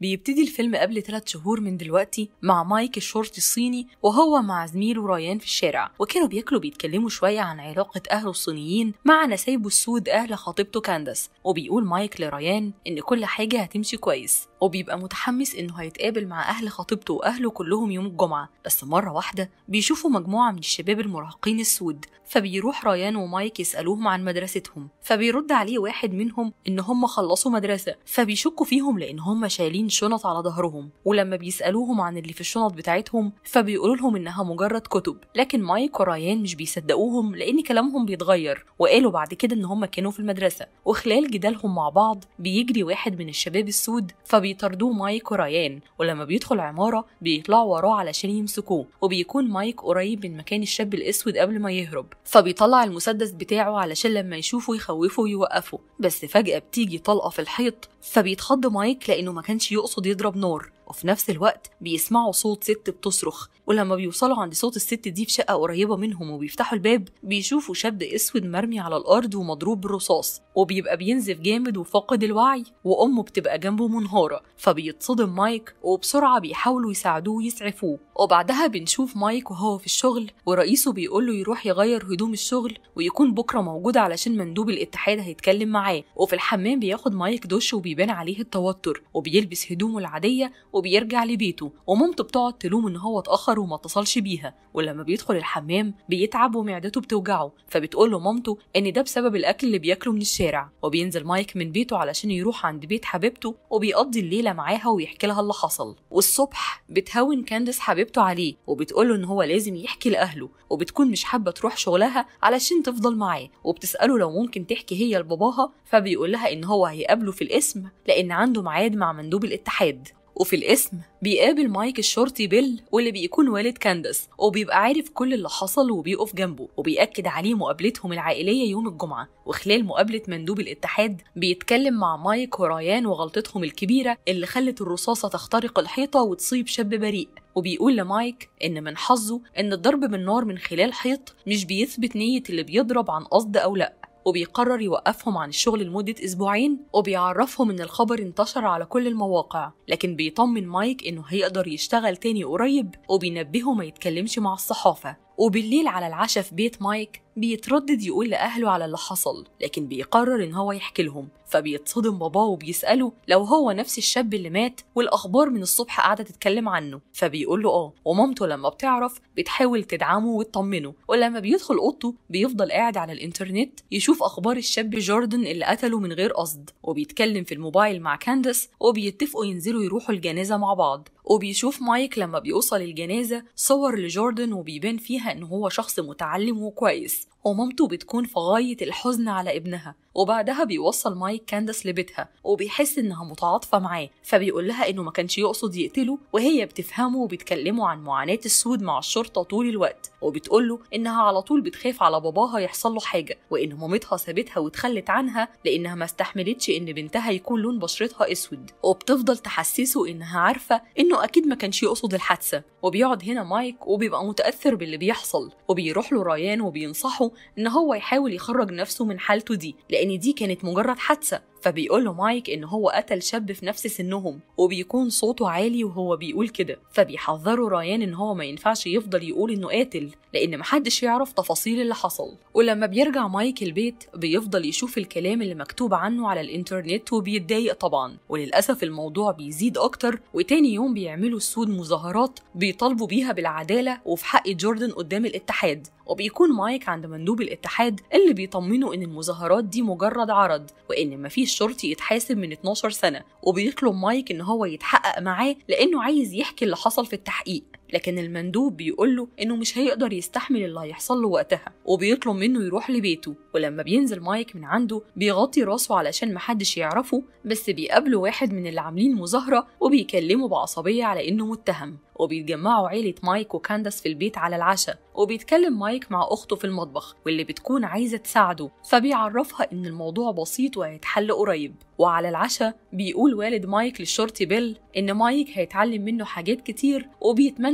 بيبتدي الفيلم قبل ثلاث شهور من دلوقتي مع مايك الشرطي الصيني وهو مع زميله ريان في الشارع وكانوا بياكلوا بيتكلموا شوية عن علاقة أهله الصينيين مع نسايبه السود أهل خطيبته كانداس وبيقول مايك لريان إن كل حاجة هتمشي كويس وبيبقى متحمس إنه هيتقابل مع أهل خطيبته وأهله كلهم يوم الجمعة بس مرة واحدة بيشوفوا مجموعة من الشباب المراهقين السود فبيروح ريان ومايك يسألوهم عن مدرستهم فبيرد عليه واحد منهم إن هم خلصوا مدرسة فبيشكوا فيهم لأن هم شايلين شنط على ظهرهم ولما بيسألوهم عن اللي في الشنط بتاعتهم فبيقولوا لهم إنها مجرد كتب لكن مايك وريان مش بيصدقوهم لأن كلامهم بيتغير وقالوا بعد كده إن هم كانوا في المدرسة وخلال جدالهم مع بعض بيجري واحد من الشباب السود فبيطاردوه مايك وريان ولما بيدخل عمارة بيطلعوا وراه علشان يمسكوه وبيكون مايك قريب من مكان الشاب الأسود قبل ما يهرب فبيطلع المسدس بتاعه علشان لما يشوفه يخوفه ويوقفه بس فجأة بتيجي طلقة في الحيط فبيتخض مايك لأنه ما كانش يقصد يضرب نار وفي نفس الوقت بيسمعوا صوت ست بتصرخ ولما بيوصلوا عند صوت الست دي في شقة قريبة منهم وبيفتحوا الباب بيشوفوا شاب اسود مرمي على الأرض ومضروب بالرصاص وبيبقى بينزف جامد وفاقد الوعي وأمه بتبقى جنبه منهارة فبيتصدم مايك وبسرعة بيحاولوا يساعدوه ويسعفوه وبعدها بنشوف مايك وهو في الشغل ورئيسه بيقول له يروح يغير هدوم الشغل ويكون بكرة موجود علشان مندوب الاتحاد هيتكلم معاه وفي الحمام بياخد مايك دش وبيبان عليه التوتر وبيلبس هدومه العادية وبيرجع لبيته ومامته بتقعد تلوم ان هو اتأخر وما اتصلش بيها ولما بيدخل الحمام بيتعب ومعدته بتوجعه فبتقول له مامته ان ده بسبب الاكل اللي بياكله من الشارع وبينزل مايك من بيته علشان يروح عند بيت حبيبته وبيقضي الليلة معاها ويحكي لها اللي حصل والصبح بتهون كاندس حبيبته عليه وبتقول له ان هو لازم يحكي لاهله وبتكون مش حابة تروح شغلها علشان تفضل معاه وبتسأله لو ممكن تحكي هي لباباها فبيقول لها ان هو هيقابله في الاسم لان عنده ميعاد مع مندوب الاتحاد وفي الاسم بيقابل مايك الشرطي بيل واللي بيكون والد كاندس وبيبقى عارف كل اللي حصل وبيقف جنبه وبيأكد عليه مقابلتهم العائلية يوم الجمعة وخلال مقابلة مندوب الاتحاد بيتكلم مع مايك وريان وغلطتهم الكبيرة اللي خلت الرصاصة تخترق الحيطة وتصيب شاب بريء وبيقول لمايك إن من حظه إن الضرب بالنار من خلال حيط مش بيثبت نية اللي بيضرب عن قصد أو لأ وبيقرر يوقفهم عن الشغل لمدة أسبوعين وبيعرفهم إن الخبر انتشر على كل المواقع لكن بيطمن مايك إنه هيقدر يشتغل تاني قريب وبينبهه ما يتكلمش مع الصحافة وبالليل على العشاء في بيت مايك بيتردد يقول لأهله على اللي حصل لكن بيقرر إن هو يحكي لهم فبيتصدم باباه وبيسأله لو هو نفس الشاب اللي مات والأخبار من الصبح قاعدة تتكلم عنه فبيقول له آه ومامته لما بتعرف بتحاول تدعمه وتطمنه ولما بيدخل أوضته بيفضل قاعد على الإنترنت يشوف أخبار الشاب جوردن اللي قتله من غير قصد وبيتكلم في الموبايل مع كاندس وبيتفقوا ينزلوا يروحوا الجنازة مع بعض وبيشوف مايك لما بيوصل الجنازة صور لجوردن وبيبان فيها إن هو شخص متعلم وكويس ومامته بتكون في غاية الحزن على ابنها وبعدها بيوصل مايك كاندس لبيتها وبيحس انها متعاطفة معاه فبيقول لها انه ما كانش يقصد يقتله وهي بتفهمه وبيتكلموا عن معاناة السود مع الشرطة طول الوقت وبتقول له انها على طول بتخاف على باباها يحصل له حاجة وان مامتها سابتها وتخلت عنها لانها ما استحملتش ان بنتها يكون لون بشرتها اسود وبتفضل تحسسه انها عارفة انه اكيد ما كانش يقصد الحادثة وبيقعد هنا مايك وبيبقى متأثر باللي بيحصل وبيروح له ريان وبينصحه ان هو يحاول يخرج نفسه من حالته دي لان دي كانت مجرد حادثة فبيقول له مايك ان هو قتل شاب في نفس سنهم وبيكون صوته عالي وهو بيقول كده فبيحذره ريان ان هو ما ينفعش يفضل يقول انه قاتل لان محدش يعرف تفاصيل اللي حصل ولما بيرجع مايك البيت بيفضل يشوف الكلام اللي مكتوب عنه على الانترنت وبيتضايق طبعا وللاسف الموضوع بيزيد اكتر وتاني يوم بيعملوا السود مظاهرات بيطالبوا بيها بالعداله وفي حق جوردن قدام الاتحاد وبيكون مايك عند مندوب الاتحاد اللي بيطمنه ان المظاهرات دي مجرد عرض وان مفيش شرطي يتحاسب من 12 سنه وبيطلب مايك ان هو يتحقق معاه لانه عايز يحكي اللي حصل في التحقيق لكن المندوب بيقول له انه مش هيقدر يستحمل اللي هيحصل له وقتها وبيطلب منه يروح لبيته ولما بينزل مايك من عنده بيغطي راسه علشان محدش يعرفه بس بيقابله واحد من اللي عاملين مظاهرة وبيكلمه بعصبية على انه متهم وبيتجمعوا عيلة مايك وكانداس في البيت على العشاء وبيتكلم مايك مع أخته في المطبخ واللي بتكون عايزة تساعده فبيعرفها إن الموضوع بسيط وهيتحل قريب وعلى العشاء بيقول والد مايك للشرطي بيل إن مايك هيتعلم منه حاجات كتير وبيتمنى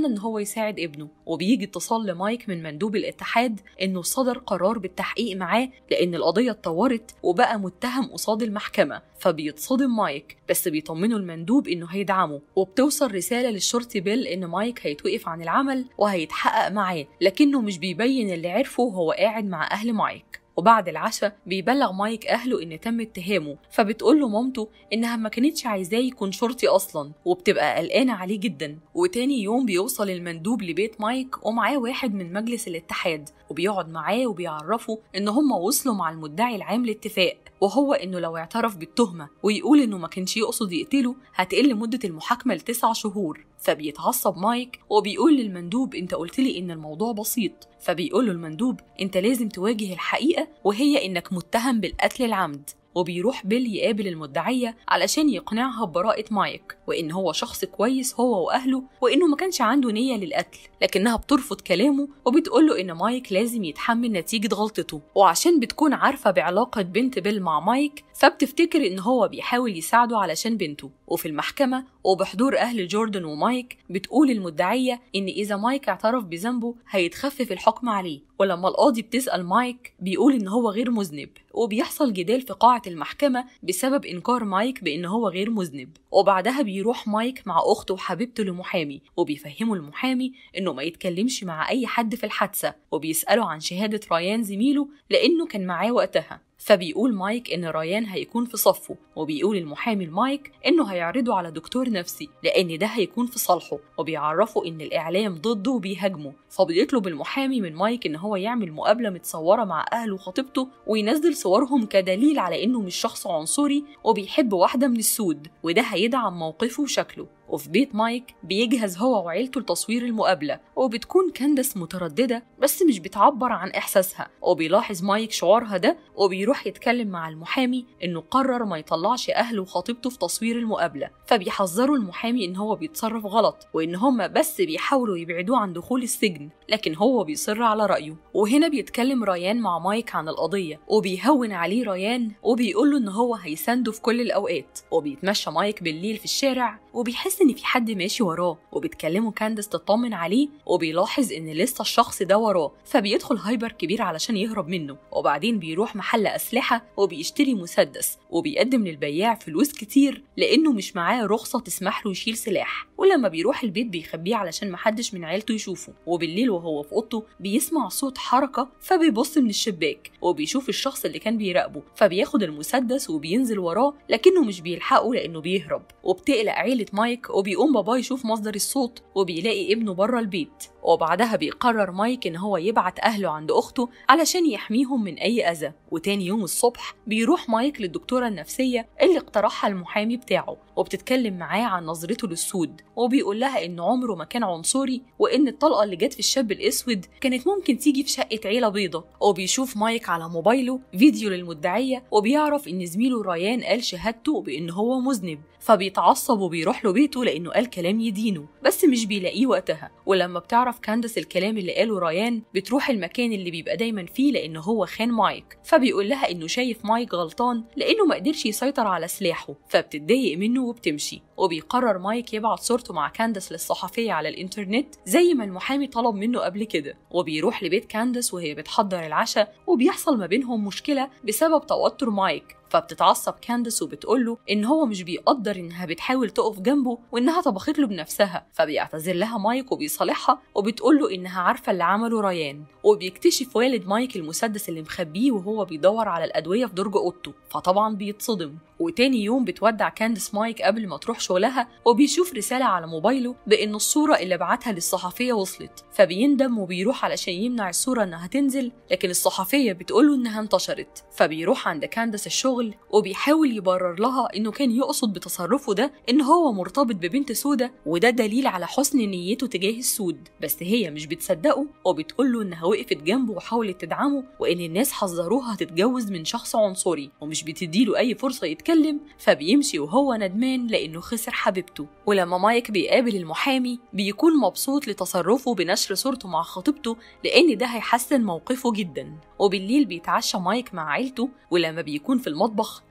ان هو يساعد ابنه وبيجي اتصال لمايك من مندوب الاتحاد انه صدر قرار بالتحقيق معاه لان القضيه اتطورت وبقى متهم قصاد المحكمه فبيتصدم مايك بس بيطمنه المندوب انه هيدعمه وبتوصل رساله للشرطي بيل ان مايك هيتوقف عن العمل وهيتحقق معاه لكنه مش بيبين اللي عرفه وهو قاعد مع اهل مايك وبعد العشاء بيبلغ مايك أهله إن تم اتهامه فبتقول له مامته إنها ما كانتش عايزاه يكون شرطي أصلا وبتبقى قلقانة عليه جدا وتاني يوم بيوصل المندوب لبيت مايك ومعاه واحد من مجلس الاتحاد وبيقعد معاه وبيعرفه إن هم وصلوا مع المدعي العام لاتفاق وهو إنه لو اعترف بالتهمة ويقول إنه ما كانش يقصد يقتله هتقل مدة المحاكمة لتسع شهور فبيتعصب مايك وبيقول للمندوب انت قلت لي ان الموضوع بسيط فبيقول له المندوب انت لازم تواجه الحقيقه وهي انك متهم بالقتل العمد وبيروح بيل يقابل المدعية علشان يقنعها ببراءة مايك وإن هو شخص كويس هو وأهله وإنه ما كانش عنده نية للقتل لكنها بترفض كلامه وبتقوله إن مايك لازم يتحمل نتيجة غلطته وعشان بتكون عارفة بعلاقة بنت بيل مع مايك فبتفتكر إن هو بيحاول يساعده علشان بنته وفي المحكمة وبحضور أهل جوردن ومايك بتقول المدعية إن إذا مايك اعترف بذنبه هيتخفف الحكم عليه ولما القاضي بتسأل مايك بيقول إن هو غير مذنب وبيحصل جدال في قاعة المحكمة بسبب إنكار مايك بإن هو غير مذنب وبعدها بيروح مايك مع أخته وحبيبته لمحامي وبيفهموا المحامي إنه ما يتكلمش مع أي حد في الحادثة وبيسأله عن شهادة ريان زميله لأنه كان معاه وقتها فبيقول مايك إن ريان هيكون في صفه وبيقول المحامي لمايك إنه هيعرضه على دكتور نفسي لأن ده هيكون في صالحه وبيعرفه إن الإعلام ضده وبيهاجمه فبيطلب المحامي من مايك إن هو يعمل مقابلة متصورة مع أهله وخطيبته وينزل صورهم كدليل على إنه مش شخص عنصري وبيحب واحدة من السود وده هيدعم موقفه وشكله وفي بيت مايك بيجهز هو وعيلته لتصوير المقابلة وبتكون كاندس مترددة بس مش بتعبر عن إحساسها وبيلاحظ مايك شعورها ده وبيروح يتكلم مع المحامي إنه قرر ما يطلعش أهله وخطيبته في تصوير المقابلة فبيحذروا المحامي إن هو بيتصرف غلط وإن هما بس بيحاولوا يبعدوه عن دخول السجن لكن هو بيصر على رأيه وهنا بيتكلم ريان مع مايك عن القضية وبيهون عليه ريان وبيقول له إن هو هيسنده في كل الأوقات وبيتمشى مايك بالليل في الشارع وبيحس إن في حد ماشي وراه وبتكلمه كاندس تطمن عليه وبيلاحظ إن لسه الشخص ده وراه فبيدخل هايبر كبير علشان يهرب منه وبعدين بيروح محل أسلحة وبيشتري مسدس وبيقدم للبياع فلوس كتير لأنه مش معاه رخصة تسمح له يشيل سلاح ولما بيروح البيت بيخبيه علشان محدش من عيلته يشوفه وبالليل وهو في اوضته بيسمع صوت حركة فبيبص من الشباك وبيشوف الشخص اللي كان بيراقبه فبياخد المسدس وبينزل وراه لكنه مش بيلحقه لأنه بيهرب وبتقلق عيلة مايك وبيقوم باباه يشوف مصدر الصوت وبيلاقي ابنه بره البيت وبعدها بيقرر مايك إن هو يبعت أهله عند أخته علشان يحميهم من أي أذى وتاني يوم الصبح بيروح مايك للدكتورة النفسية اللي اقترحها المحامي بتاعه وبتتكلم معاه عن نظرته للسود وبيقول لها إن عمره ما كان عنصري وإن الطلقة اللي جت في الشاب الأسود كانت ممكن تيجي في شقة عيلة بيضة وبيشوف مايك على موبايله فيديو للمدعية وبيعرف إن زميله ريان قال شهادته بإن هو مذنب فبيتعصب وبيروح له بيته لأنه قال كلام يدينه بس مش بيلاقيه وقتها ولما بتعرف كاندس الكلام اللي قاله ريان بتروح المكان اللي بيبقى دايما فيه لأنه هو خان مايك فبيقول لها إنه شايف مايك غلطان لأنه ما قدرش يسيطر على سلاحه فبتتضايق منه وبتمشي وبيقرر مايك يبعت صورته مع كاندس للصحفية على الإنترنت زي ما المحامي طلب منه قبل كده وبيروح لبيت كاندس وهي بتحضر العشاء وبيحصل ما بينهم مشكلة بسبب توتر مايك فبتتعصب كاندس وبتقوله ان هو مش بيقدر انها بتحاول تقف جنبه وانها طبخت له بنفسها فبيعتذر لها مايك وبيصالحها وبتقوله انها عارفه اللي عمله ريان وبيكتشف والد مايك المسدس اللي مخبيه وهو بيدور على الادويه في درج اوضته فطبعا بيتصدم وتاني يوم بتودع كاندس مايك قبل ما تروح شغلها وبيشوف رسالة على موبايله بإن الصورة اللي بعتها للصحفية وصلت فبيندم وبيروح علشان يمنع الصورة إنها تنزل لكن الصحفية بتقوله إنها انتشرت فبيروح عند كاندس الشغل وبيحاول يبرر لها إنه كان يقصد بتصرفه ده إن هو مرتبط ببنت سودة وده دليل على حسن نيته تجاه السود بس هي مش بتصدقه وبتقوله إنها وقفت جنبه وحاولت تدعمه وإن الناس حذروها تتجوز من شخص عنصري ومش بتديله أي فرصة يتكلم يتكلم فبيمشي وهو ندمان لأنه خسر حبيبته ولما مايك بيقابل المحامي بيكون مبسوط لتصرفه بنشر صورته مع خطيبته لأن ده هيحسن موقفه جدا وبالليل بيتعشى مايك مع عيلته ولما بيكون في المطبخ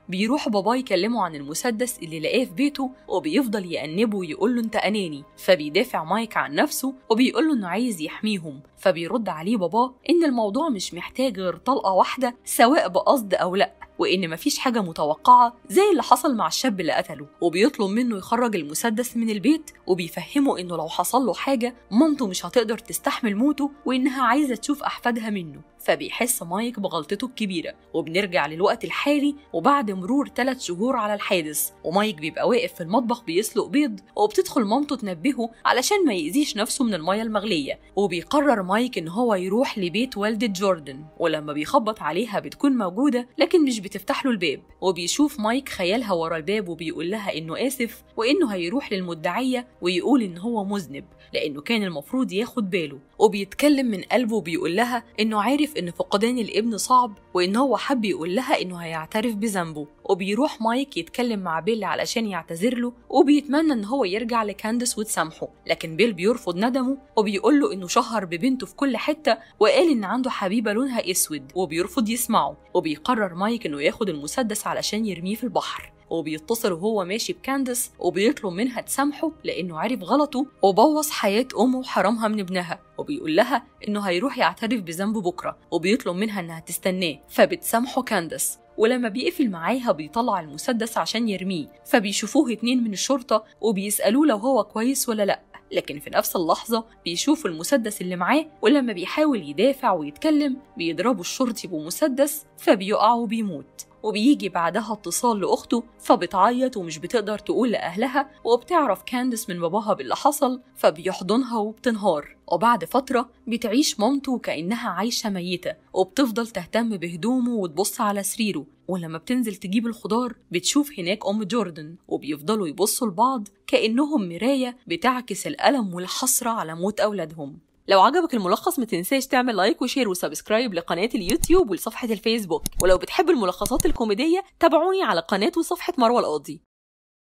بيروح باباه يكلمه عن المسدس اللي لقاه في بيته وبيفضل يأنبه ويقول له انت أناني فبيدافع مايك عن نفسه وبيقول له انه عايز يحميهم فبيرد عليه باباه ان الموضوع مش محتاج غير طلقة واحدة سواء بقصد أو لأ وإن مفيش حاجة متوقعة زي اللي حصل مع الشاب اللي قتله وبيطلب منه يخرج المسدس من البيت وبيفهمه إنه لو حصل له حاجة مامته مش هتقدر تستحمل موته وإنها عايزة تشوف أحفادها منه فبيحس مايك بغلطته الكبيرة وبنرجع للوقت الحالي وبعد مرور ثلاث شهور على الحادث ومايك بيبقى واقف في المطبخ بيسلق بيض وبتدخل مامته تنبهه علشان ما يأذيش نفسه من المية المغلية وبيقرر مايك إن هو يروح لبيت والدة جوردن ولما بيخبط عليها بتكون موجودة لكن مش بتفتح له الباب وبيشوف مايك خيالها ورا الباب وبيقول لها إنه آسف وإنه هيروح للمدعية ويقول إن هو مذنب لأنه كان المفروض ياخد باله وبيتكلم من قلبه وبيقول لها إنه عارف إن فقدان الابن صعب وإن هو حب يقول لها إنه هيعترف بذنبه وبيروح مايك يتكلم مع بيل علشان يعتذر له وبيتمنى إن هو يرجع لكاندس وتسامحه لكن بيل بيرفض ندمه وبيقول له إنه شهر ببنته في كل حتة وقال إن عنده حبيبة لونها أسود وبيرفض يسمعه وبيقرر مايك إنه ياخد المسدس علشان يرميه في البحر وبيتصل وهو ماشي بكاندس وبيطلب منها تسامحه لأنه عرف غلطه وبوظ حياة أمه وحرمها من ابنها وبيقول لها إنه هيروح يعترف بذنبه بكرة وبيطلب منها إنها تستناه فبتسامحه كاندس ولما بيقفل معاها بيطلع المسدس عشان يرميه فبيشوفوه اتنين من الشرطة وبيسألوه لو هو كويس ولا لأ لكن في نفس اللحظة بيشوفوا المسدس اللي معاه ولما بيحاول يدافع ويتكلم بيضربوا الشرطي بمسدس فبيقع وبيموت وبيجي بعدها اتصال لأخته فبتعيط ومش بتقدر تقول لأهلها وبتعرف كاندس من باباها باللي حصل فبيحضنها وبتنهار وبعد فترة بتعيش مامته كأنها عايشة ميتة وبتفضل تهتم بهدومه وتبص على سريره ولما بتنزل تجيب الخضار بتشوف هناك أم جوردن وبيفضلوا يبصوا لبعض كأنهم مراية بتعكس الألم والحسرة على موت أولادهم لو عجبك الملخص ما تنساش تعمل لايك وشير وسبسكرايب لقناة اليوتيوب ولصفحة الفيسبوك ولو بتحب الملخصات الكوميدية تابعوني على قناة وصفحة مروة القاضي